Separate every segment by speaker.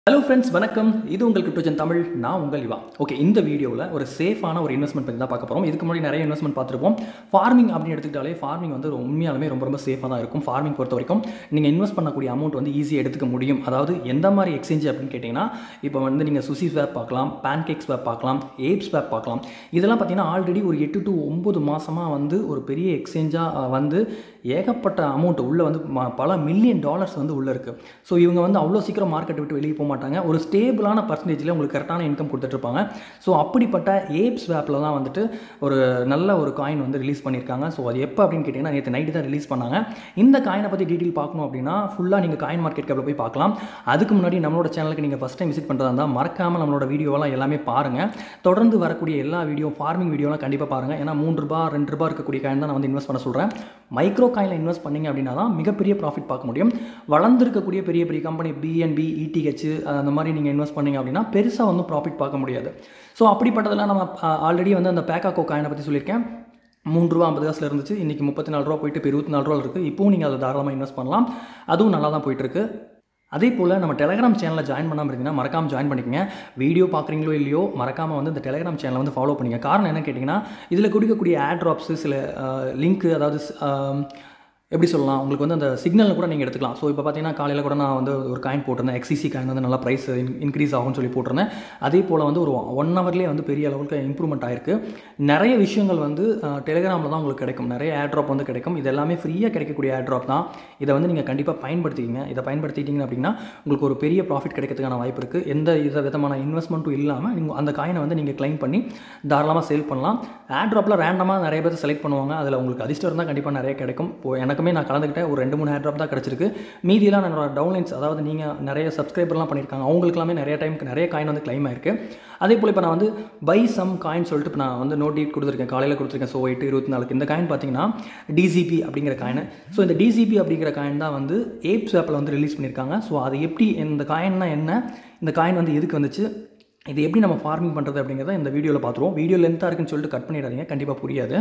Speaker 1: hello friends வணக்கம் இது உங்கள் கிரிப்டோஜன் தமிழ் நான் உங்கள் இவா ஓகே இந்த வீடியோவில் ஒரு சேஃபான ஒரு இன்வெஸ்ட்மெண்ட் பற்றி தான் பார்க்க போகிறோம் இதுக்கு முன்னாடி நிறைய இன்வெஸ்ட்மெண்ட் பார்த்துருப்போம் ஃபார்மிங் அப்படின்னு எடுத்துக்கிட்டாலே ஃபார்மிங் வந்து உண்மையாலுமே ரொம்ப ரொம்ப சேஃபாக தான் இருக்கும் ஃபார்மிங் பொறுத்த வரைக்கும் நீங்கள் இன்வெஸ்ட் பண்ணக்கூடிய அமௌண்ட் வந்து ஈஸியாக எடுத்துக்க முடியும் அதாவது எந்த மாதிரி எக்ஸ்சேஞ்ச் அப்படின்னு கேட்டிங்கன்னா இப்போ வந்து நீங்கள் சுசி ஸ்வாப் பார்க்கலாம் பேன்கேக் ஸ்வாப் பார்க்கலாம் ஏப் ஸ்வாப் பார்க்கலாம் இதெல்லாம் பார்த்தீங்கன்னா ஆல்ரெடி ஒரு எட்டு டு ஒம்பது மாதமாக வந்து ஒரு பெரிய எக்ஸ்சேஞ்சாக வந்து ஏகப்பட்ட அமௌண்ட் உள்ளே வந்து ம- பல மில்லியன் டாலர்ஸ் வந்து உள்ளே இருக்குது ஸோ இவங்க வந்து அவ்வளோ சீக்கிரம் மார்க்கெட்டை விட்டு வெளியே போக மாட்டாங்க ஒரு ஸ்டேபிளான பர்சன்டேஜில் உங்களுக்கு கரெக்டான இன்கம் கொடுத்துட்ருப்பாங்க ஸோ அப்படிப்பட்ட ஏப் ஸ்வாப்பில் தான் வந்துட்டு ஒரு நல்ல ஒரு காயின் வந்து ரிலீஸ் பண்ணியிருக்காங்க ஸோ அது எப்போ அப்படின்னு கேட்டிங்கன்னா நேற்று நைட்டு தான் ரிலீஸ் பண்ணாங்க இந்த காயினை பற்றி டீட்டெயில் பார்க்கணும் அப்படின்னா ஃபுல்லாக நீங்கள் காயின் மார்க்கெட் கேப்பில் போய் பார்க்கலாம் அதுக்கு முன்னாடி நம்மளோட சேனலுக்கு நீங்கள் ஃபஸ்ட் டைம் விசிட் பண்ணுறதா இருந்தால் மறக்காமல் நம்மளோட வீடியோவெல்லாம் எல்லாமே பாருங்கள் தொடர்ந்து வரக்கூடிய எல்லா வீடியோ ஃபார்மிங் வீடியோலாம் கண்டிப்பாக பாருங்கள் ஏன்னா மூன்று ரூபா ரெண்டு ரூபா இருக்கக்கூடிய காயின் தான் நான் வந்து இன்வெஸ்ட் பண்ண சொல்கிறேன் மைக்ரோ காயினில் இன்வெஸ்ட் பண்ணீங்க அப்படின்னா தான் மிகப்பெரிய ப்ராஃபிட் பார்க்க முடியும் வளர்ந்துருக்கக்கூடிய பெரிய பெரிய கம்பெனி பிஎன்பி இடிஹெச் அந்த மாதிரி நீங்கள் இன்வெஸ்ட் பண்ணீங்க அப்படின்னா பெருசாக வந்து ப்ராஃபிட் பார்க்க முடியாது ஸோ அப்படிப்பட்டதெல்லாம் நம்ம ஆல்ரெடி வந்து அந்த பேக்காக்கோ காயினை பற்றி சொல்லியிருக்கேன் மூணு ரூபா ஐம்பது காசில் இருந்துச்சு இன்றைக்கி முப்பத்தி நாலு ரூபா போயிட்டு இப்போ இருபத்தி நாலு ரூபா இருக்குது இப்போவும் நீங்கள் அதை தாராளமாக இன்வெஸ்ட் பண்ணலாம் அதுவும் நல்லா தான் போயிட்டுருக்கு அதே போல் நம்ம டெலகிராம் சேனலில் ஜாயின் பண்ணாமல் இருந்தீங்கன்னா மறக்காமல் ஜாயின் பண்ணிக்கங்க வீடியோ பார்க்குறீங்களோ இல்லையோ மறக்காமல் வந்து இந்த டெலகிராம் சேனலை வந்து ஃபாலோ பண்ணிங்க காரணம் என்ன கேட்டிங்கன்னா இதில் கொடுக்கக்கூடிய ஆட் ட்ராப்ஸு சில லிங்க்கு அதாவது ஆஹ், எப்படி சொல்லலாம் உங்களுக்கு வந்து அந்த சிக்னலில் கூட நீங்கள் எடுத்துக்கலாம் ஸோ இப்போ பார்த்தீங்கன்னா காலையில் கூட நான் வந்து ஒரு காயின் போட்டிருந்தேன் எக்ஸிசி காயின் வந்து நல்லா ப்ரைஸ் இன்க்ரீஸ் ஆகும்னு சொல்லி போட்டிருந்தேன் அதே போல் வந்து ஒரு ஒன் ஹவர்லேயே வந்து பெரிய அளவுக்கு இம்ப்ரூவ்மெண்ட் ஆயிருக்கு நிறைய விஷயங்கள் வந்து டெலிகிராமில் தான் உங்களுக்கு கிடைக்கும் நிறைய ஏர்ட்ராப் வந்து கிடைக்கும் இது எல்லாமே ஃப்ரீயாக கிடைக்கக்கூடிய ஏர்ட்ராப் தான் இதை வந்து நீங்கள் கண்டிப்பாக பயன்படுத்திக்கிங்க இதை பயன்படுத்திட்டீங்க அப்படின்னா உங்களுக்கு ஒரு பெரிய ப்ராஃபிட் கிடைக்கிறதுக்கான வாய்ப்பு இருக்குது எந்த வித விதமான இன்வெஸ்ட்மெண்ட்டும் இல்லாமல் நீங்கள் அந்த காயினை வந்து நீங்கள் க்ளைம் பண்ணி தாராளமாக சேல் பண்ணலாம் ஏர்ட்ராப்பில் ரேண்டமாக நிறைய பேர் செலக்ட் பண்ணுவாங்க அதில் உங்களுக்கு அதிர்ஷ்டம் இருந்தால் கண்டிப்பாக நிறைய கிடைக்கும் இப்போ எனக்குமே நான் கலந்துக்கிட்டேன் ஒரு ரெண்டு மூணு ஏர்ட்ராப் தான் கிடச்சிருக்கு மீதியெல்லாம் என்னோட டவுன்லைன்ஸ் அதாவது நீங்கள் நிறைய சப்ஸ்கிரைபர்லாம் பண்ணியிருக்காங்க அவங்களுக்குலாமே நிறைய டைமுக்கு நிறைய காயின் வந்து க்ளைம் ஆயிருக்கு அதே போல் இப்போ நான் வந்து பை சம் காயின் சொல்லிட்டு இப்போ நான் வந்து நோட் டேட் கொடுத்துருக்கேன் காலையில் கொடுத்துருக்கேன் ஸோ எட்டு இருபத்தி நாலுக்கு இந்த காயின் பார்த்தீங்கன்னா டிசிபி அப்படிங்கிற காயின் ஸோ இந்த டிசிபி அப்படிங்கிற காயின் தான் வந்து ஏப்ஸ் ஆப்பில் வந்து ரிலீஸ் பண்ணியிருக்காங்க ஸோ அது எப்படி இந்த காயின்னா என்ன இந்த காயின் வந்து எதுக்கு வந்துச்சு இது எப்படி நம்ம ஃபார்மிங் பண்ணுறது அப்படிங்கிறத இந்த வீடியோவில் பார்த்துருவோம் வீடியோ லென்த்தாக இருக்குன்னு சொல்லிட்டு கட் பண்ணிடாதீங்க கண்டிப்பாக புரியாது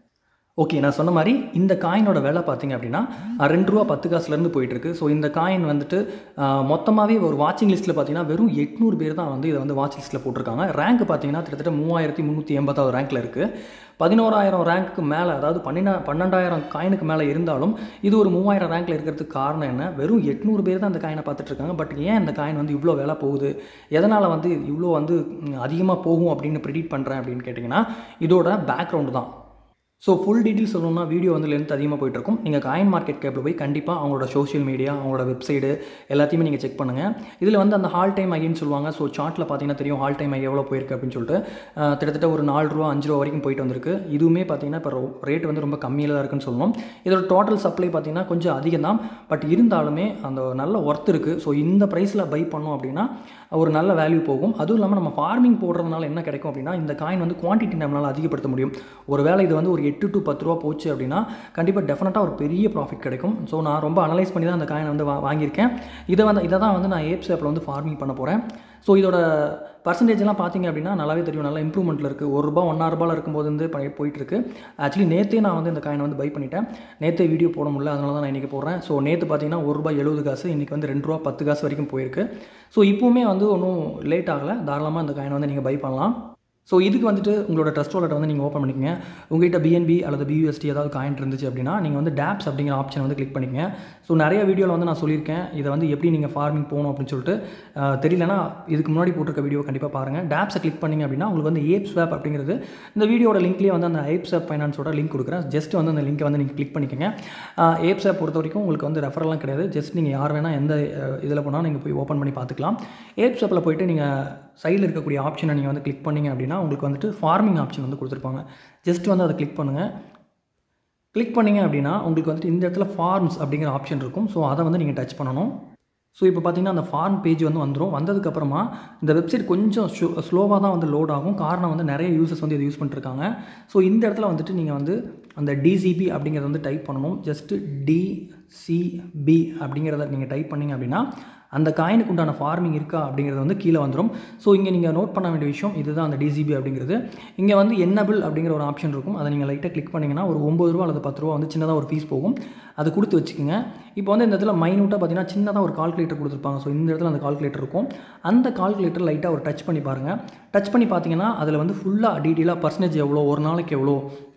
Speaker 1: ஓகே நான் சொன்ன மாதிரி இந்த காயினோட விலை பார்த்தீங்க அப்படின்னா அஹ், ரெண்டு ரூபா பத்து காசுலேருந்து போயிட்டுருக்கு ஸோ இந்த காயின் வந்துட்டு மொத்தமாகவே ஒரு வாட்சிங் லிஸ்ட்டில் பார்த்தீங்கன்னா வெறும் எட்நூறு பேர் தான் வந்து இதை வந்து வாட்ச் லிஸ்ட்டில் போட்டிருக்காங்க ரேங்க் பார்த்தீங்கன்னா கிட்டத்தட்ட மூவாயிரத்தி முந்நூற்றி எண்பதாவது ரேங்க்கில் இருக்குது பதினோராயிரம் ரேங்க்கு மேலே அதாவது பன்னெண்டா பன்னெண்டாயிரம் காயினுக்கு மேலே இருந்தாலும் இது ஒரு மூவாயிரம் ரேங்க்கில் இருக்கிறதுக்கு காரணம் என்ன வெறும் எட்நூறு பேர் தான் இந்த காயினை பார்த்துட்டு இருக்காங்க பட் ஏன் இந்த காயின் வந்து இவ்வளோ விலை போகுது எதனால் வந்து இவ்வளோ வந்து அதிகமாக போகும் அப்படின்னு ப்ரிடிக்ட் பண்ணுறேன் அப்படின்னு கேட்டிங்கன்னா இதோட பேக்ரவுண்டு தான் ஸோ ஃபுல் டீட்டெயில் சொல்லணும்னா வீடியோ வந்து லென்த் அதிகமாக போயிட்டு இருக்கும் நீங்கள் காயின் மார்க்கெட் கேப்பில் போய் கண்டிப்பாக அவங்களோட சோஷியல் மீடியா அவங்களோட வெப்சைடு எல்லாத்தையுமே நீங்கள் செக் பண்ணுங்கள் இதில் வந்து அந்த ஹால் டைம் ஐன்னு சொல்லுவாங்க ஸோ சார்ட்டில் பார்த்தீங்கன்னா தெரியும் ஹால் டைம் ஐ எவ்வளோ போயிருக்கு அப்படின்னு சொல்லிட்டு அஹ், கிட்டத்தட்ட ஒரு நாலு ரூபா அஞ்சு ரூபா வரைக்கும் போயிட்டு வந்திருக்கு இதுவுமே பார்த்தீங்கன்னா இப்போ ரேட் வந்து ரொம்ப கம்மியில் தான் இருக்குன்னு சொல்லணும் இதோட டோட்டல் சப்ளை பார்த்தீங்கன்னா கொஞ்சம் அதிகம் தான் பட் இருந்தாலுமே அந்த நல்ல ஒர்த் இருக்குது ஸோ இந்த ப்ரைஸில் பை பண்ணோம் அப்படின்னா ஒரு நல்ல வேல்யூ போகும் அதுவும் இல்லாமல் நம்ம ஃபார்மிங் போடுறதுனால என்ன கிடைக்கும் அப்படின்னா இந்த காயின் வந்து குவான்டிட்டி நம்மளால் அதிகப்படுத்த முடியும் ஒரு வேளை இது வந்து ஒரு எட்டு டு பத்து ரூபா போச்சு அப்படின்னா கண்டிப்பாக டெஃபினட்டாக ஒரு பெரிய ப்ராஃபிட் கிடைக்கும் ஸோ நான் ரொம்ப அனலைஸ் பண்ணி தான் அந்த காயினை வந்து வா வாங்கியிருக்கேன் இதை வந்து இதை தான் வந்து நான் ஏப்ஸ் ஆப்பில் வந்து ஃபார்மிங் பண்ண போகிறேன் ஸோ இதோட பர்சன்டேஜ் எல்லாம் பார்த்தீங்க அப்படின்னா நல்லாவே தெரியும் நல்லா இம்ப்ரூவ்மெண்ட்டில் இருக்குது ஒரு ரூபா ஒன்றா ரூபாயில் இருக்கும்போது வந்து ப- போயிட்டு இருக்கு ஆக்சுவலி நேற்றே நான் வந்து இந்த காயினை வந்து பை பண்ணிட்டேன் நேற்றே வீடியோ போட முடியல அதனால தான் நான் இன்றைக்கி போடுறேன் ஸோ நேற்று பார்த்தீங்கன்னா ஒரு ரூபாய் எழுபது காசு இன்றைக்கி வந்து ரெண்டு ரூபா பத்து காசு வரைக்கும் போயிருக்கு ஸோ இப்போவுமே வந்து ஒன்றும் லேட் ஆகலை தாராளமாக இந்த காயினை வந்து நீங்கள் பை பண்ணலாம் ஸோ இதுக்கு வந்துட்டு உங்களோட ட்ரஸ்ட் வாலெட்டை வந்து நீங்கள் ஓப்பன் பண்ணிக்கங்க உங்ககிட்ட பிஎன்பி அல்லது பியூஎஸ்டி ஏதாவது காயின் இருந்துச்சு அப்படின்னா நீங்கள் வந்து டேப்ஸ் அப்படிங்கிற ஆப்ஷன் வந்து கிளிக் பண்ணிக்கங்க ஸோ நிறைய வீடியோவில் வந்து நான் சொல்லியிருக்கேன் இதை வந்து எப்படி நீங்கள் ஃபார்மிங் போகணும் அப்படின்னு சொல்லிட்டு அஹ், தெரியலனா இதுக்கு முன்னாடி போட்டிருக்க வீடியோ கண்டிப்பாக பாருங்கள் டேப்ஸை கிளிக் பண்ணிங்க அப்படின்னா உங்களுக்கு வந்து ஏப் ஸ்வாப் அப்படிங்கிறது இந்த வீடியோட லிங்க்லேயே வந்து அந்த ஏப் ஸ்வாப் ஃபைனான்ஸோட லிங்க் கொடுக்குறேன் ஜஸ்ட் வந்து அந்த லிங்கை வந்து நீங்கள் கிளிக் பண்ணிக்கங்க ஏப் ஸ்வாப் பொறுத்த வரைக்கும் உங்களுக்கு வந்து ரெஃபரெல்லாம் கிடையாது ஜஸ்ட் நீங்கள் யார் வேணால் எந்த இதில் போனால் நீங்கள் போய் ஓப்பன் பண்ணி பார்த்துக்கலாம் ஏப் ஸ்வாப்பில் போயிட்டு நீங்கள் சைடில் இருக்கக்கூடிய ஆப்ஷனை நீங்கள் வந்து கிளிக் பண்ணீங்க அப்படின்னா உங்களுக்கு வந்துட்டு ஃபார்மிங் ஆப்ஷன் வந்து கொடுத்துருப்பாங்க ஜஸ்ட் வந்து அதை கிளிக் பண்ணுங்கள் கிளிக் பண்ணீங்க அப்படின்னா உங்களுக்கு வந்துட்டு இந்த இடத்துல ஃபார்ம்ஸ் அப்படிங்கிற ஆப்ஷன் இருக்கும் ஸோ அதை வந்து நீங்கள் டச் பண்ணணும் ஸோ இப்போ பார்த்தீங்கன்னா அந்த ஃபார்ம் பேஜ் வந்து வந்துடும் வந்ததுக்கப்புறமா இந்த வெப்சைட் கொஞ்சம் ஸ்லோவாக தான் வந்து லோட் ஆகும் காரணம் வந்து நிறைய யூசர்ஸ் வந்து இதை யூஸ் பண்ணிருக்காங்க ஸோ இந்த இடத்துல வந்துட்டு நீங்கள் வந்து அந்த டிசிபி அப்படிங்கிறத வந்து டைப் பண்ணணும் ஜஸ்ட்டு டிசிபி அப்படிங்கிறத நீங்கள் டைப் பண்ணீங்க அப்படின்னா அந்த காயினுக்கு உண்டான ஃபார்மிங் இருக்கா அப்படிங்கிறது வந்து கீழே வந்துடும் ஸோ இங்கே நீங்கள் நோட் பண்ண வேண்டிய விஷயம் இதுதான் அந்த டிசிபி அப்படிங்கிறது இங்கே வந்து என்னபிள் அப்படிங்கிற ஒரு ஆப்ஷன் இருக்கும் அதை நீங்கள் லைட்டாக கிளிக் பண்ணிங்கன்னா ஒரு ஒம்பது ரூபா அல்லது பத்து ரூபா வந்து சின்னதாக ஒரு ஃபீஸ் போகும் அது கொடுத்து வச்சுக்கோங்க இப்போ வந்து இந்த இடத்துல மைனூட்டாக பார்த்தீங்கன்னா சின்னதாக ஒரு கால்குலேட்டர் கொடுத்துருப்பாங்க ஸோ இந்த இடத்துல அந்த கால்குலேட்டர் இருக்கும் அந்த கால்குலேட்டர் லைட்டாக ஒரு டச் பண்ணி பாருங்கள் டச் பண்ணி பார்த்தீங்கன்னா அதில் வந்து ஃபுல்லாக டீட்டெயிலாக பர்சன்டேஜ் எவ்வளோ ஒரு நாளைக்கு எவ்வளோ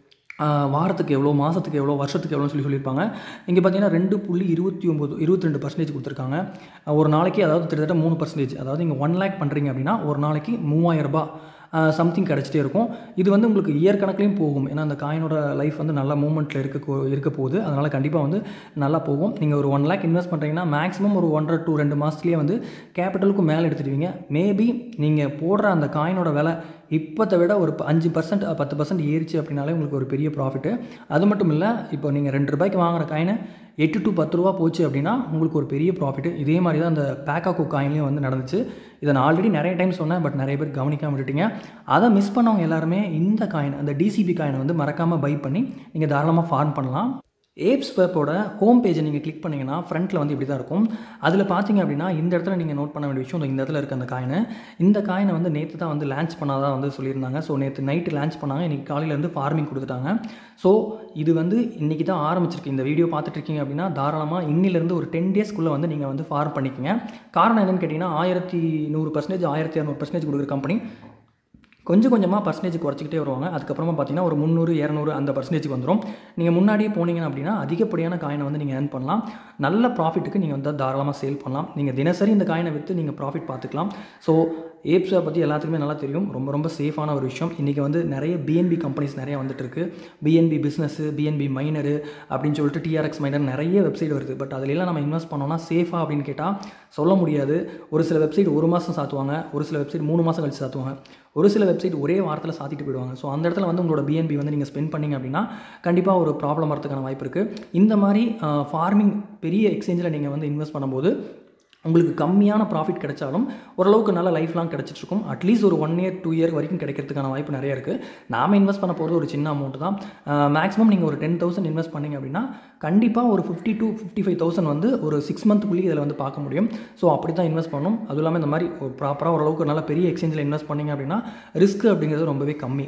Speaker 1: ஆஹ் வாரத்துக்கு எவ்வளோ மாதத்துக்கு எவ்வளோ வருஷத்துக்கு எவ்வளோன்னு சொல்லி சொல்லியிருப்பாங்க இங்கே பார்த்தீங்கன்னா ரெண்டு புள்ளி இருபத்தி ஒம்பது இருபத்தி ரெண்டு பர்சன்டேஜ் கொடுத்துருக்காங்க ஆஹ் ஒரு நாளைக்கு அதாவது கிட்டத்தட்ட மூணு பர்சன்டேஜ் அதாவது இங்கே ஒன் லேக் பண்ணுறீங்க அப்படின்னா ஒரு நாளைக்கு மூவாயிரம் ரூபாய் சம்திங் கிடச்சிட்டே இருக்கும் இது வந்து உங்களுக்கு இயர் கணக்குலையும் போகும் ஏன்னா அந்த காயினோட லைஃப் வந்து நல்ல மூமெண்ட்டில் இருக்க கோ- இருக்க போகுது அதனால் கண்டிப்பாக வந்து நல்லா போகும் நீங்கள் ஒரு ஒன் லேக் இன்வெஸ்ட் பண்ணுறீங்கன்னா மேக்ஸிமம் ஒரு ஒன்றரை டூ ரெண்டு மாதத்துலேயே வந்து கேபிட்டலுக்கு மேலே எடுத்துடுவீங்க மேபி நீங்கள் போடுற அந்த காயினோட விலை இப்போத்தை விட ஒரு ப- அஞ்சு பர்சன்ட் பத்து பர்சன்ட் ஏறிச்சு அப்படின்னாலே உங்களுக்கு ஒரு பெரிய ப்ராஃபிட்டு அது மட்டும் இல்லை இப்போ நீங்கள் ரெண்டு ரூபாய்க்கு வாங்குற காயினை எட்டு டு பத்து ரூபா போச்சு அப்படின்னா உங்களுக்கு ஒரு பெரிய ப்ராஃபிட் இதே மாதிரி தான் அந்த பேக்காக்கோ காயின்லேயும் வந்து நடந்துச்சு இதை நான் ஆல்ரெடி நிறைய டைம் சொன்னேன் பட் நிறைய பேர் கவனிக்காம விட்டுட்டீங்க அதை மிஸ் பண்ணவங்க எல்லாருமே இந்த காயின் அந்த டிசிபி காயினை வந்து மறக்காமல் பை பண்ணி நீங்கள் தாராளமாக ஃபார்ம் பண்ணலாம் ஏப்ஸ் வெப்போட ஹோம் பேஜை நீங்கள் கிளிக் பண்ணிங்கன்னா ஃப்ரண்ட்டில் வந்து இப்படி தான் இருக்கும் அதில் பார்த்தீங்க அப்படின்னா இந்த இடத்துல நீங்கள் நோட் பண்ண வேண்டிய விஷயம் இந்த இடத்துல இருக்க அந்த காயினை இந்த காயினை வந்து நேற்று தான் வந்து லான்ச் பண்ணாதான் வந்து சொல்லியிருந்தாங்க ஸோ நேற்று நைட்டு லான்ச் பண்ணாங்க இன்றைக்கி காலையிலேருந்து ஃபார்மிங் கொடுத்துட்டாங்க ஸோ இது வந்து இன்றைக்கி தான் ஆரம்பிச்சிருக்கு இந்த வீடியோ பார்த்துட்டு இருக்கீங்க அப்படின்னா தாராளமாக இன்னிலேருந்து ஒரு டென் டேஸ்க்குள்ளே வந்து நீங்கள் வந்து ஃபார்ம் பண்ணிக்கங்க காரணம் என்னன்னு கேட்டிங்கன்னா ஆயிரத்தி நூறு பர்சன்டேஜ் ஆயிரத்தி இரநூறு பர்சன்டேஜ் கொடுக்குற கம்பெனி கொஞ்சம் கொஞ்சமாக பர்சன்டேஜ் குறைச்சிக்கிட்டே வருவாங்க அதுக்கப்புறமா பார்த்தீங்கன்னா ஒரு முந்நூறு இரநூறு அந்த பர்சன்டேஜ்க்கு வந்துடும் நீங்கள் முன்னாடியே போனீங்க அப்படின்னா அதிகப்படியான காயினை வந்து நீங்கள் ஏர்ன் பண்ணலாம் நல்ல ப்ராஃபிட்டுக்கு நீங்கள் வந்து தாராளமாக சேல் பண்ணலாம் நீங்கள் தினசரி இந்த காயினை விற்று நீங்கள் ப்ராஃபிட் பார்த்துக்கலாம் ஸோ ஏப்ஸை பற்றி எல்லாத்துக்குமே நல்லா தெரியும் ரொம்ப ரொம்ப சேஃபான ஒரு விஷயம் இன்றைக்கி வந்து நிறைய பிஎன்பி கம்பெனிஸ் நிறைய வந்துட்டு இருக்கு பிஎன்பி பிஸ்னஸ்ஸு பிஎன்பி மைனரு அப்படின்னு சொல்லிட்டு டிஆர்எக்ஸ் மைனர் நிறைய வெப்சைட் வருது பட் அதிலெல்லாம் நம்ம இன்வெஸ்ட் பண்ணோம்னா சேஃபா அப்படின்னு கேட்டால் சொல்ல முடியாது ஒரு சில வெப்சைட் ஒரு மாதம் சாத்துவாங்க ஒரு சில வெப்சைட் மூணு மாதம் கழிச்சு சாத்துவாங்க ஒரு சில வெப்சைட் ஒரே வாரத்தில் சாத்திட்டு போயிடுவாங்க ஸோ அந்த இடத்துல வந்து உங்களோட பிஎன்பி வந்து நீங்கள் ஸ்பெண்ட் பண்ணீங்க அப்படின்னா கண்டிப்பாக ஒரு ப்ராப்ளம் வரதுக்கான வாய்ப்பு இருக்குது இந்த மாதிரி ஃபார்மிங் பெரிய எக்ஸ்சேஞ்சில் நீங்கள் வந்து இன்வெஸ்ட் பண்ணும்போது உங்களுக்கு கம்மியான ப்ராஃபிட் கிடைச்சாலும் ஓரளவுக்கு நல்ல லைஃப் லாங் கிடச்சிட்ருக்கும் அட்லீஸ்ட் ஒரு ஒன் இயர் டூ இயர் வரைக்கும் கிடைக்கிறதுக்கான வாய்ப்பு நிறைய இருக்குது நாம இன்வெஸ்ட் பண்ண போகிறது ஒரு சின்ன அமௌண்ட் தான் மேக்ஸிமம் நீங்கள் ஒரு டென் தௌசண்ட் இன்வெஸ்ட் பண்ணீங்க அப்படின்னா கண்டிப்பாக ஒரு fifty to fifty five thousand வந்து ஒரு சிக்ஸ் மந்த்துக்குள்ளேயே இதில் வந்து பார்க்க முடியும் ஸோ அப்படி தான் இன்வெஸ்ட் பண்ணணும் அதுவும் இல்லாமல் இந்த மாதிரி ஒரு ப்ராப்பராக ஓரளவுக்கு நல்ல பெரிய எக்ஸ்சேஞ்சில் இன்வெஸ்ட் பண்ணீங்க அப்படின்னா ரிஸ்க் அப்படிங்கிறது ரொம்பவே கம்மி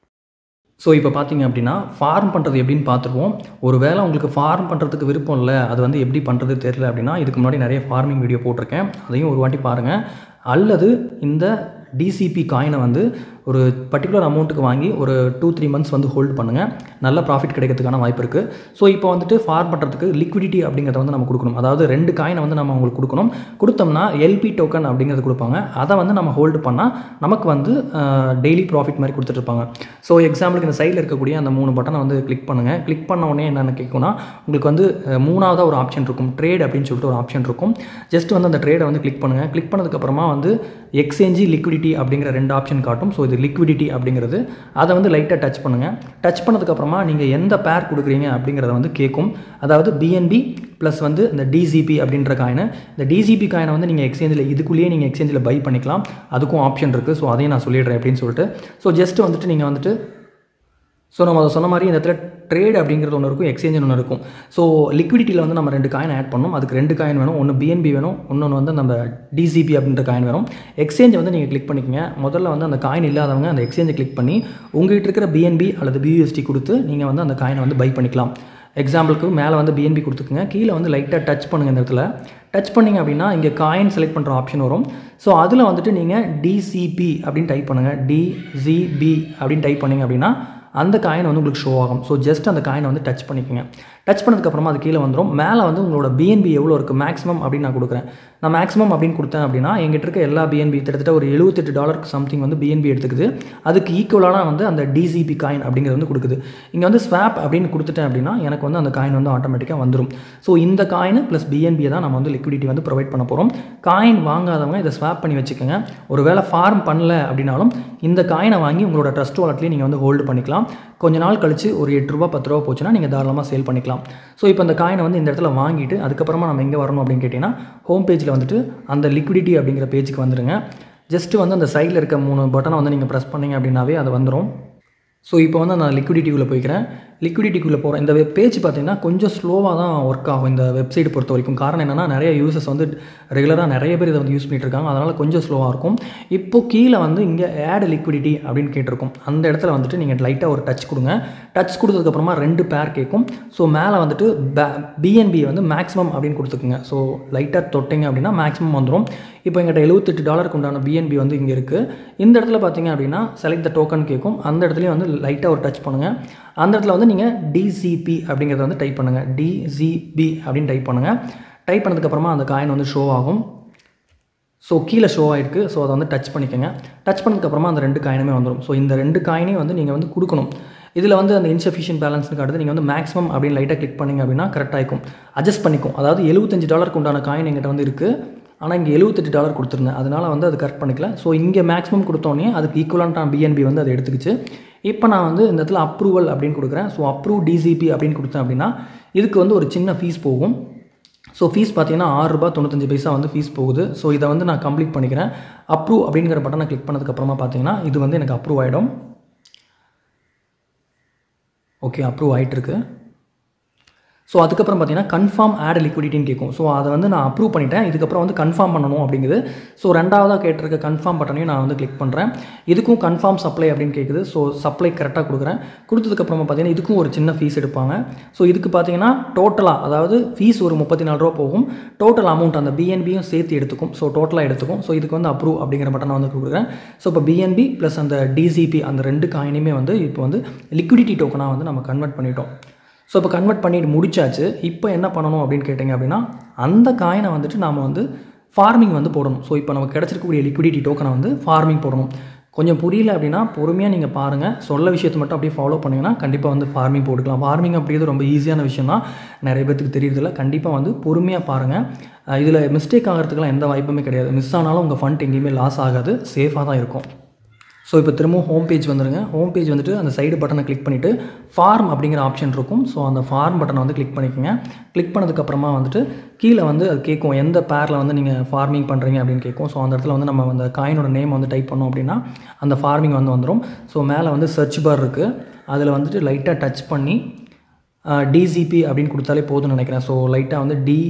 Speaker 1: ஸோ இப்போ பார்த்தீங்க அப்படின்னா ஃபார்ம் பண்ணுறது எப்படின்னு பார்த்துருவோம் ஒரு வேளை உங்களுக்கு ஃபார்ம் பண்ணுறதுக்கு விருப்பம் இல்லை அது வந்து எப்படி பண்ணுறது தெரியல அப்படின்னா இதுக்கு முன்னாடி நிறைய ஃபார்மிங் வீடியோ போட்டிருக்கேன் அதையும் ஒரு வாட்டி பாருங்கள் அல்லது இந்த டிசிபி காயினை வந்து ஒரு பர்டிகுலர் அமௌண்ட்டுக்கு வாங்கி ஒரு டூ த்ரீ மந்த்ஸ் வந்து ஹோல்ட் பண்ணுங்கள் நல்ல ப்ராஃபிட் கிடைக்கிறதுக்கான வாய்ப்பு இருக்குது ஸோ இப்போ வந்துட்டு ஃபார்ம் பண்ணுறதுக்கு லிக்விடிட்டி அப்படிங்கிறத வந்து நம்ம கொடுக்கணும் அதாவது ரெண்டு காயினை வந்து நம்ம அவங்களுக்கு கொடுக்கணும் கொடுத்தோம்னா எல்பி டோக்கன் அப்படிங்கிறது கொடுப்பாங்க அதை வந்து நம்ம ஹோல்டு பண்ணால் நமக்கு வந்து டெய்லி ப்ராஃபிட் மாதிரி கொடுத்துட்ருப்பாங்க ஸோ எக்ஸாம்பிளுக்கு இந்த சைடில் இருக்கக்கூடிய அந்த மூணு பட்டனை வந்து கிளிக் பண்ணுங்கள் கிளிக் பண்ண உடனே என்னென்ன கேட்கும்னா உங்களுக்கு வந்து அஹ், மூணாவதாக ஒரு ஆப்ஷன் இருக்கும் ட்ரேட் அப்படின்னு சொல்லிட்டு ஒரு ஆப்ஷன் இருக்கும் ஜஸ்ட் வந்து அந்த ட்ரேடை வந்து கிளிக் பண்ணுங்கள் கிளிக் பண்ணதுக்கப்புறமா வந்து எக்ஸ்சேஞ்சு லிக்விடிட்டி அப்படிங்கிற ரெண்டு ஆப்ஷன் காட்டும் ஸோ இது லிக்விடிட்டி அப்படிங்கிறது அதை வந்து லைட்டாக டச் பண்ணுங்கள் டச் பண்ணதுக்கப்புறமா நீங்கள் எந்த பேர் கொடுக்குறீங்க அப்படிங்கிறத வந்து கேட்கும் அதாவது பிஎன்பி ப்ளஸ் வந்து இந்த டிசிபி அப்படின்ற காயினை இந்த டிசிபி காயினை வந்து நீங்கள் எக்ஸ்சேஞ்சில் இதுக்குள்ளேயே நீங்கள் எக்ஸ்சேஞ்சில் பை பண்ணிக்கலாம் அதுக்கும் ஆப்ஷன் இருக்குது ஸோ அதையும் நான் சொல்லிடுறேன் அப்படின்னு சொல்லிட்டு ஸோ ஜஸ்ட் வந்துட்டு நீங்கள் வந்துட்டு ஸோ நம்ம அதை சொன்ன மாதிரி இந்த இடத்துல ட்ரேட் அப்படிங்கிறது ஒன்று இருக்கும் எக்ஸ்சேஞ்ச் ஒன்று இருக்கும் ஸோ லிக்விடிட்டியில் வந்து நம்ம ரெண்டு காயின் ஆட் பண்ணணும் அதுக்கு ரெண்டு காயின் வேணும் ஒன்று பிஎன்பி வேணும் இன்னொன்று வந்து நம்ம டிசிபி அப்படின்ற காயின் வேணும் எக்ஸ்சேஞ்சை வந்து நீங்கள் கிளிக் பண்ணிக்கங்க முதல்ல வந்து அந்த காயின் இல்லாதவங்க அந்த எக்ஸ்சேஞ்சை கிளிக் பண்ணி உங்ககிட்ட இருக்கிற பிஎன்பி அல்லது பியூஎஸ்டி கொடுத்து நீங்கள் வந்து அந்த காயினை வந்து பை பண்ணிக்கலாம் எக்ஸாம்பிளுக்கு மேலே வந்து பிஎன்பி கொடுத்துக்குங்க கீழே வந்து லைட்டாக டச் பண்ணுங்கள் இந்த இடத்துல டச் பண்ணிங்க அப்படின்னா இங்கே காயின் செலக்ட் பண்ணுற ஆப்ஷன் வரும் ஸோ அதில் வந்துட்டு நீங்கள் டிசிபி அப்படின்னு டைப் பண்ணுங்கள் டிசிபி அப்படின்னு டைப் பண்ணிங்க அப்படின்னா அந்த காயின் வந்து உங்களுக்கு ஷோ ஆகும் ஸோ ஜஸ்ட் அந்த காயினை வந்து டச் பண்ணிக்கோங்க டச் பண்ணதுக்கப்புறமா அது கீழே வந்துடும் மேலே வந்து உங்களோட பிஎன்பி எவ்வளோ இருக்குது மேக்ஸிமம் அப்படின்னு நான் கொடுக்குறேன் நான் மேக்ஸிமம் அப்படின்னு கொடுத்தேன் அப்படின்னா எங்கிட்ட இருக்க எல்லா பிஎன்பி கிட்டத்தட்ட ஒரு எழுபத்தெட்டு டாலருக்கு சம்திங் வந்து பிஎன்பி எடுத்துக்குது அதுக்கு ஈக்குவலான வந்து அந்த டிசிபி காயின் அப்படிங்கிறது வந்து கொடுக்குது இங்கே வந்து ஸ்வாப் அப்படின்னு கொடுத்துட்டேன் அப்படின்னா எனக்கு வந்து அந்த காயின் வந்து ஆட்டோமேட்டிக்காக வந்துடும் ஸோ இந்த காயின் ப்ளஸ் பிஎன்பியை தான் நம்ம வந்து லிக்விடிட்டி வந்து ப்ரொவைட் பண்ண போகிறோம் காயின் வாங்காதவங்க இதை ஸ்வாப் பண்ணி வச்சுக்கோங்க ஒரு வேளை ஃபார்ம் பண்ணல அப்படின்னாலும் இந்த காயினை வாங்கி உங்களோட ட்ரஸ்ட் வாலெட்லேயே நீங்கள் வந்து ஹோல்டு பண்ணிக்கலாம் கொஞ்ச நாள் கழிச்சு ஒரு எட்டு ரூபா பத்து ரூபா போச்சுன்னா நீங்கள் தாராளமாக சேல் பண்ணிக்கலாம் ஸோ இப்போ அந்த காயினை வந்து இந்த இடத்துல வாங்கிட்டு அதுக்கப்புறமா நம்ம எங்கே வரணும் அப்படின்னு கேட்டிங்கன்னா ஹோம் பேஜில் வந்துட்டு அந்த லிக்விடிட்டி அப்படிங்கிற பேஜுக்கு வந்துடுங்க ஜஸ்ட் வந்து அந்த சைடில் இருக்க மூணு பட்டனை வந்து நீங்கள் ப்ரெஸ் பண்ணீங்க அப்படின்னாவே அது வந்துடும் ஸோ இப்போ வந்து நான் லிக்விடிட்டி உள்ள போய்க்கிறேன் லிக்விடிட்டிக்குள்ளே போகிறோம் இந்த வெப் பேஜ் பார்த்தீங்கன்னா கொஞ்சம் ஸ்லோவாக தான் ஒர்க் ஆகும் இந்த வெப்சைட் பொறுத்த வரைக்கும் காரணம் என்னென்னா நிறைய யூசர்ஸ் வந்து ரெகுலராக நிறைய பேர் இதை வந்து யூஸ் பண்ணிட்டு இருக்காங்க அதனால் கொஞ்சம் ஸ்லோவாக இருக்கும் இப்போ கீழே வந்து இங்கே ஆட் லிக்விடிட்டி அப்படின்னு கேட்டிருக்கும் அந்த இடத்துல வந்துட்டு நீங்கள் லைட்டாக ஒரு டச் கொடுங்க டச் கொடுத்ததுக்கப்புறமா ரெண்டு பேர் கேட்கும் ஸோ மேலே வந்துட்டு பிஎன்பி வந்து மேக்ஸிமம் அப்படின்னு கொடுத்துக்குங்க ஸோ லைட்டாக தொட்டிங்க அப்படின்னா மேக்ஸிமம் வந்துடும் இப்போ எங்கிட்ட எழுபத்தெட்டு டாலருக்கு உண்டான பிஎன்பி வந்து இங்கே இருக்குது இந்த இடத்துல பார்த்தீங்க அப்படின்னா செலக்ட் த டோக்கன் கேட்கும் அந்த இடத்துலையும் வந்து லைட்டாக ஒரு டச் பண்ணுங்கள் அந்த இடத்துல வந்து நீங்கள் டிசிபி அப்படிங்கிறத வந்து டைப் பண்ணுங்கள் டிசிபி அப்படின்னு டைப் பண்ணுங்கள் டைப் பண்ணதுக்கப்புறமா அந்த காயின் வந்து ஷோ ஆகும் ஸோ கீழே ஷோ ஆகிருக்கு ஸோ அதை வந்து டச் பண்ணிக்கோங்க டச் பண்ணதுக்கப்புறமா அந்த ரெண்டு காயினுமே வந்துடும் ஸோ இந்த ரெண்டு காயினையும் வந்து நீங்கள் வந்து கொடுக்கணும் இதில் வந்து அந்த இன்சஃபிஷியன்ட் பேலன்ஸ்னு காட்டுது நீங்கள் வந்து மேக்ஸிமம் அப்படின்னு லைட்டாக கிளிக் பண்ணிங்க அப்படின்னா கரெக்டாக இருக்கும் அட்ஜஸ்ட் பண்ணிக்கும் அதாவது எழுபத்தஞ்சு டாலருக்கு உண்டான காயின் எங்கிட்ட வந்து இருக்குது ஆனால் இங்கே எழுபத்தெட்டு டாலர் கொடுத்துருந்தேன் அதனால் வந்து அது கரெக்ட் பண்ணிக்கல ஸோ இங்கே மேக்ஸிமம் கொடுத்தோன்னே அதுக்கு ஈக்குவலான பிஎன்பி வந்து அதை எடுத்துக்கிச்சு இப்போ நான் வந்து இந்த இடத்துல அப்ரூவல் அப்படின்னு கொடுக்குறேன் ஸோ அப்ரூவ் டிசிபி அப்படின்னு கொடுத்தேன் அப்படின்னா இதுக்கு வந்து ஒரு சின்ன ஃபீஸ் போகும் ஸோ ஃபீஸ் பார்த்தீங்கன்னா ஆறு ரூபா தொண்ணூத்தஞ்சு பைசா வந்து ஃபீஸ் போகுது ஸோ இதை வந்து நான் கம்ப்ளீட் பண்ணிக்கிறேன் அப்ரூவ் அப்படிங்கிற பட்டனை கிளிக் பண்ணதுக்கப்புறமா பார்த்தீங்கன்னா இது வந்து எனக்கு அப்ரூவ் ஆகிடும் ஓகே அப்ரூவ் ஆகிட்டுருக்கு ஸோ அதுக்கப்புறம் பார்த்தீங்கன்னா கன்ஃபார்ம் ஆட் லிக்விடிட்டின்னு கேட்கும் ஸோ அதை வந்து நான் அப்ரூவ் பண்ணிட்டேன் இதுக்கப்புறம் வந்து கன்ஃபார்ம் பண்ணணும் அப்படிங்குது ஸோ ரெண்டாவதாக கேட்டிருக்க கன்ஃபார்ம் பட்டனையும் நான் வந்து கிளிக் பண்ணுறேன் இதுக்கும் கன்ஃபார்ம் சப்ளை அப்படின்னு கேட்குது ஸோ சப்ளை கரெக்டாக கொடுக்குறேன் கொடுத்ததுக்கப்புறமா பார்த்தீங்கன்னா இதுக்கும் ஒரு சின்ன ஃபீஸ் எடுப்பாங்க ஸோ இதுக்கு பார்த்தீங்கன்னா டோட்டலாக அதாவது ஃபீஸ் ஒரு முப்பத்தி நாலு ரூபா போகும் டோட்டல் அமௌண்ட் அந்த பிஎன்பியும் சேர்த்து எடுத்துக்கும் ஸோ டோட்டலாக எடுத்துக்கும் ஸோ இதுக்கு வந்து அப்ரூவ் அப்படிங்கிற பட்டனை வந்து கொடுக்குறேன் ஸோ இப்போ பிஎன்பி ப்ளஸ் அந்த டிசிபி அந்த ரெண்டு காயினுமே வந்து இப்போ வந்து லிக்விடிட்டி டோக்கனாக வந்து நம்ம கன்வெர்ட் பண்ணிட்டோம் ஸோ இப்போ கன்வெர்ட் பண்ணிட்டு முடிச்சாச்சு இப்போ என்ன பண்ணணும் அப்படின்னு கேட்டிங்க அப்படின்னா அந்த காயினை வந்துட்டு நாம் வந்து ஃபார்மிங் வந்து போடணும் ஸோ இப்போ நமக்கு கிடச்சிருக்கக்கூடிய லிக்விடிட்டி டோக்கனை வந்து ஃபார்மிங் போடணும் கொஞ்சம் புரியல அப்படின்னா பொறுமையாக நீங்கள் பாருங்கள் சொல்ல விஷயத்தை மட்டும் அப்படியே ஃபாலோ பண்ணிங்கன்னா கண்டிப்பாக வந்து ஃபார்மிங் போட்டுக்கலாம் ஃபார்மிங் அப்படிங்கிறது ரொம்ப ஈஸியான விஷயம் தான் நிறைய பேத்துக்கு தெரியறதில்ல கண்டிப்பாக வந்து பொறுமையாக பாருங்கள் இதில் மிஸ்டேக் ஆகிறதுக்குலாம் எந்த வாய்ப்புமே கிடையாது மிஸ் ஆனாலும் உங்கள் ஃபண்ட் எங்கேயுமே லாஸ் ஆகாது சேஃபாக தான் இருக்கும் ஸோ இப்போ திரும்பவும் ஹோம் பேஜ் வந்துடுங்க ஹோம் பேஜ் வந்துட்டு அந்த சைடு பட்டனை கிளிக் பண்ணிவிட்டு ஃபார்ம் அப்படிங்கிற ஆப்ஷன் இருக்கும் ஸோ அந்த ஃபார்ம் பட்டனை வந்து கிளிக் பண்ணிக்கோங்க கிளிக் பண்ணதுக்கப்புறமா வந்துட்டு கீழே வந்து அது கேட்கும் எந்த பேரில் வந்து நீங்கள் ஃபார்மிங் பண்ணுறீங்க அப்படின்னு கேட்கும் ஸோ அந்த இடத்துல வந்து நம்ம அந்த காயினோட நேம் வந்து டைப் பண்ணோம் அப்படின்னா அந்த ஃபார்மிங் வந்து வந்துடும் ஸோ மேலே வந்து சர்ச் பார் இருக்குது அதில் வந்துட்டு லைட்டாக டச் பண்ணி டிசிபி அப்படின்னு கொடுத்தாலே போதும்னு நினைக்கிறேன் ஸோ லைட்டாக வந்து டி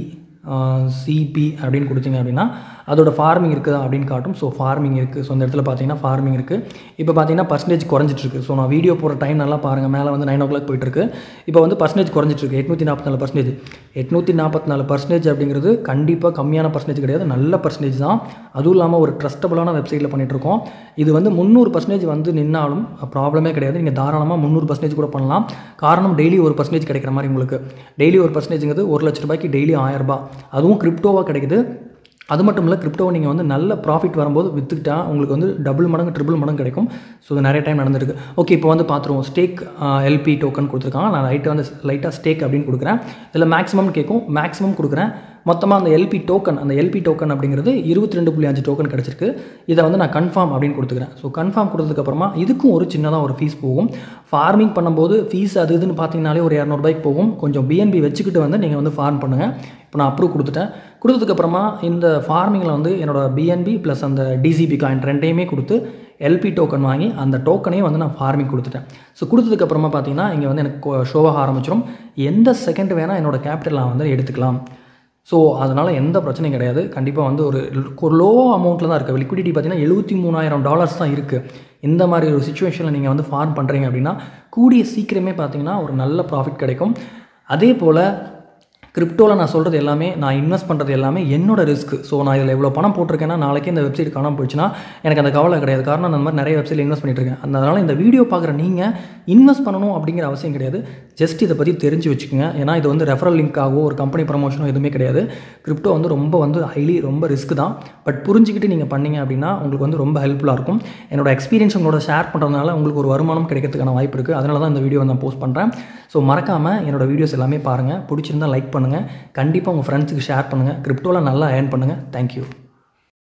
Speaker 1: சிபி அப்படின்னு கொடுத்தீங்க அப்படின்னா அதோட ஃபார்மிங் இருக்குதா அப்படின்னு காட்டும் ஸோ ஃபார்மிங் இருக்குது ஸோ இந்த இடத்துல பார்த்தீங்கன்னா ஃபார்மிங் இருக்குது இப்போ பார்த்தீங்கன்னா பர்சன்டேஜ் குறைஞ்சிட்ருக்கு ஸோ நான் வீடியோ போகிற டைம் நல்லா பாருங்கள் மேலே வந்து நைன் ஓ கிளாக் போயிட்டுருக்கு இப்போ வந்து பர்சன்டேஜ் குறைஞ்சிட்ருக்கு எட்நூற்றி நாற்பத்தி நாலு பர்சன்டேஜ் எட்நூற்றி நாற்பத்தி நாலு பர்சன்டேஜ் அப்படிங்கிறது கண்டிப்பாக கம்மியான பர்சன்டேஜ் கிடையாது நல்ல பர்சன்டேஜ் தான் அதுவும் இல்லாமல் ஒரு ட்ரஸ்டபுளான வெப்சைட்டில் பண்ணிகிட்ருக்கோம் இது வந்து முந்நூறு பர்சன்டேஜ் வந்து நின்னாலும் ப்ராப்ளமே கிடையாது நீங்கள் தாராளமாக முந்நூறு பர்சன்டேஜ் கூட பண்ணலாம் காரணம் டெய்லி ஒரு பர்சன்டேஜ் கிடைக்கிற மாதிரி உங்களுக்கு டெய்லி ஒரு பர்சன்டேஜுங்கிறது ஒரு லட்ச ரூபாய்க்கு டெய்லி ஆயிரம் ரூபாய் அதுவும் கிரிப்டோவாக கிடைக்குது அது மட்டும் இல்லை கிரிப்டோவை நீங்கள் வந்து நல்ல ப்ராஃபிட் வரும்போது விற்றுக்கிட்டா உங்களுக்கு வந்து டபுள் மடங்கு ட்ரிபிள் மடங்கு கிடைக்கும் ஸோ இது நிறைய டைம் நடந்திருக்கு ஓகே இப்போ வந்து பார்த்துருவோம் ஸ்டேக் எல்பி டோக்கன் கொடுத்துருக்காங்க நான் லைட்டாக வந்து லைட்டாக ஸ்டேக் அப்படின்னு கொடுக்குறேன் இதில் மேக்ஸிமம் கேட்கும் மேக்ஸிமம் கொடுக்குறேன் மொத்தமாக அந்த எல்பி டோக்கன் அந்த எல்பி டோக்கன் அப்படிங்கிறது இருபத்தி ரெண்டு புள்ளி அஞ்சு டோக்கன் கிடச்சிருக்கு இதை வந்து நான் கன்ஃபார்ம் அப்படின்னு கொடுத்துக்கிறேன் ஸோ கன்ஃபார்ம் கொடுத்ததுக்கப்புறமா இதுக்கும் ஒரு சின்னதாக ஒரு ஃபீஸ் போகும் ஃபார்மிங் பண்ணும்போது ஃபீஸ் அது இதுன்னு பார்த்தீங்கனாலே ஒரு இரநூறுபாய்க்கு போகும் கொஞ்சம் பிஎன்பி வச்சுக்கிட்டு வந்து நீங்கள் வந்து ஃபார்ம் பண்ணுங்கள் இப்போ நான் அப்ரூவ் கொடுத்துட்டேன் கொடுத்ததுக்கப்புறமா இந்த ஃபார்மிங்கில் வந்து என்னோடய பிஎன்பி ப்ளஸ் அந்த டிசிபி காயின் ரெண்டையுமே கொடுத்து எல்பி டோக்கன் வாங்கி அந்த டோக்கனையும் வந்து நான் ஃபார்மிங் கொடுத்துட்டேன் ஸோ கொடுத்ததுக்கப்புறமா பார்த்தீங்கன்னா இங்கே வந்து எனக்கு ஷோவாக ஆரம்பிச்சிடும் எந்த செகண்ட் வேணால் என்னோடய கேபிட்டல் நான் வந்து எடுத்துக்கலாம் ஸோ அதனால் எந்த பிரச்சனையும் கிடையாது கண்டிப்பாக வந்து ஒரு ஒரு லோ அமௌண்ட்டில் தான் இருக்குது லிக்விடிட்டி பார்த்தீங்கன்னா எழுபத்தி மூணாயிரம் டாலர்ஸ் தான் இருக்குது இந்த மாதிரி ஒரு சுச்சுவேஷனில் நீங்கள் வந்து ஃபார்ம் பண்ணுறீங்க அப்படின்னா கூடிய சீக்கிரமே பார்த்தீங்கன்னா ஒரு நல்ல ப்ராஃபிட் கிடைக்கும் அதே போல் கிரிப்டோவில் நான் சொல்கிறது எல்லாமே நான் இன்வெஸ்ட் பண்ணுறது எல்லாமே என்னோட ரிஸ்க் ஸோ நான் இதில் எவ்வளோ பணம் போட்டிருக்கேன்னா நாளைக்கு இந்த வெப்சைட் காணாமல் போச்சுன்னா எனக்கு அந்த கவலை கிடையாது காரணம் அந்த மாதிரி நிறைய வெப்சைட்டில் இன்வெஸ்ட் பண்ணிட்டு இருக்கேன் அதனால் இந்த வீடியோ பார்க்குற நீங்கள் இன்வெஸ்ட் பண்ணணும் அப்படிங்கிற அவசியம் கிடையாது ஜஸ்ட் இதை பற்றி தெரிஞ்சு வச்சுக்கோங்க ஏன்னா இது வந்து ரெஃபரல் லிங்க் ஆகவோ ஒரு கம்பெனி ப்ரமோஷனோ எதுவுமே கிடையாது கிரிப்டோ வந்து ரொம்ப வந்து ஹைலி ரொம்ப ரிஸ்க் தான் பட் புரிஞ்சுக்கிட்டு நீங்கள் பண்ணீங்க அப்படின்னா உங்களுக்கு வந்து ரொம்ப ஹெல்ப்ஃபுல்லாக இருக்கும் என்னோட எக்ஸ்பீரியன்ஸ் உங்களோட ஷேர் பண்ணுறதுனால உங்களுக்கு ஒரு வருமானம் கிடைக்கிறதுக்கான வாய்ப்பு இருக்குது அதனால தான் இந்த வீடியோ நான் போஸ்ட் பண்ணுறேன் ஸோ மறக்காமல் என்னோட வீடியோஸ் எல்லாமே பாருங்கள் பிடிச்சிருந்தா லைக் பண்ணுங்கள் கண்டிப்பாக உங்கள் ஃப்ரெண்ட்ஸுக்கு ஷேர் பண்ணுங்கள் கிரிப்டோவில் நல்லா ஏர்ன் பண்ணுங்கள் தேங்க்யூ